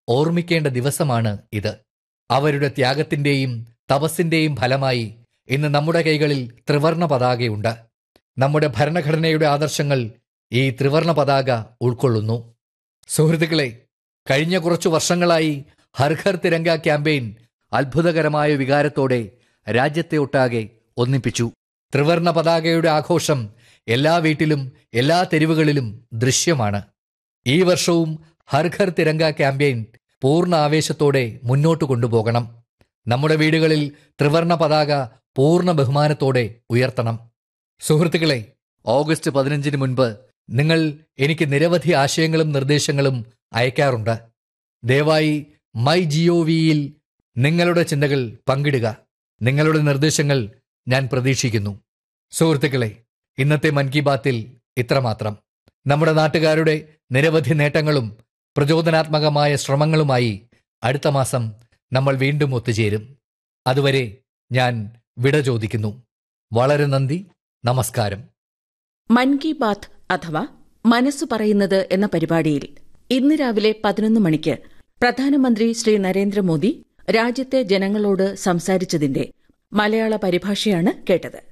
ഓർമ്മിക്കേണ്ട ദിവസമാണ് ഇത് അവരുടെ ത്യാഗത്തിന്റെയും തപസ്സിന്റെയും ഫലമായി ഇന്ന് നമ്മുടെ കൈകളിൽ ത്രിവർണ പതാകയുണ്ട് നമ്മുടെ ഭരണഘടനയുടെ ആദർശങ്ങൾ ഈ ത്രിവർണ പതാക ഉൾക്കൊള്ളുന്നു സുഹൃത്തുക്കളെ കഴിഞ്ഞ കുറച്ചു വർഷങ്ങളായി ഹർ ഘർ തിരങ്ക ക്യാമ്പയിൻ അത്ഭുതകരമായ വികാരത്തോടെ രാജ്യത്തെ ഒട്ടാകെ ഒന്നിപ്പിച്ചു ത്രിവർണ പതാകയുടെ ആഘോഷം എല്ലാ വീട്ടിലും എല്ലാ തെരുവുകളിലും ദൃശ്യമാണ് ഈ വർഷവും ഹർ ഘർ തിരങ്ക ക്യാമ്പയിൻ പൂർണ്ണ ആവേശത്തോടെ മുന്നോട്ട് കൊണ്ടുപോകണം നമ്മുടെ വീടുകളിൽ ത്രിവർണ പതാക പൂർണ്ണ ബഹുമാനത്തോടെ ഉയർത്തണം സുഹൃത്തുക്കളെ ഓഗസ്റ്റ് പതിനഞ്ചിന് മുൻപ് നിങ്ങൾ എനിക്ക് നിരവധി ആശയങ്ങളും നിർദ്ദേശങ്ങളും അയക്കാറുണ്ട് ദയവായി മൈ ജിഒ വിയിൽ നിങ്ങളുടെ ചിന്തകൾ പങ്കിടുക നിങ്ങളുടെ നിർദ്ദേശങ്ങൾ ഞാൻ പ്രതീക്ഷിക്കുന്നു സുഹൃത്തുക്കളെ ഇന്നത്തെ മൻ കി ബാത്തിൽ ഇത്രമാത്രം നമ്മുടെ നാട്ടുകാരുടെ നിരവധി നേട്ടങ്ങളും പ്രചോദനാത്മകമായ ശ്രമങ്ങളുമായി അടുത്ത മാസം നമ്മൾ വീണ്ടും ഒത്തുചേരും അതുവരെ ഞാൻ വിട ചോദിക്കുന്നു വളരെ നന്ദി നമസ്കാരം മൻ കി ബാത്ത് അഥവാ മനസ്സു പറയുന്നത് എന്ന പരിപാടിയിൽ ഇന്ന് രാവിലെ പതിനൊന്ന് മണിക്ക് പ്രധാനമന്ത്രി ശ്രീ നരേന്ദ്രമോദി രാജ്യത്തെ ജനങ്ങളോട് സംസാരിച്ചതിന്റെ മലയാള പരിഭാഷയാണ് കേട്ടത്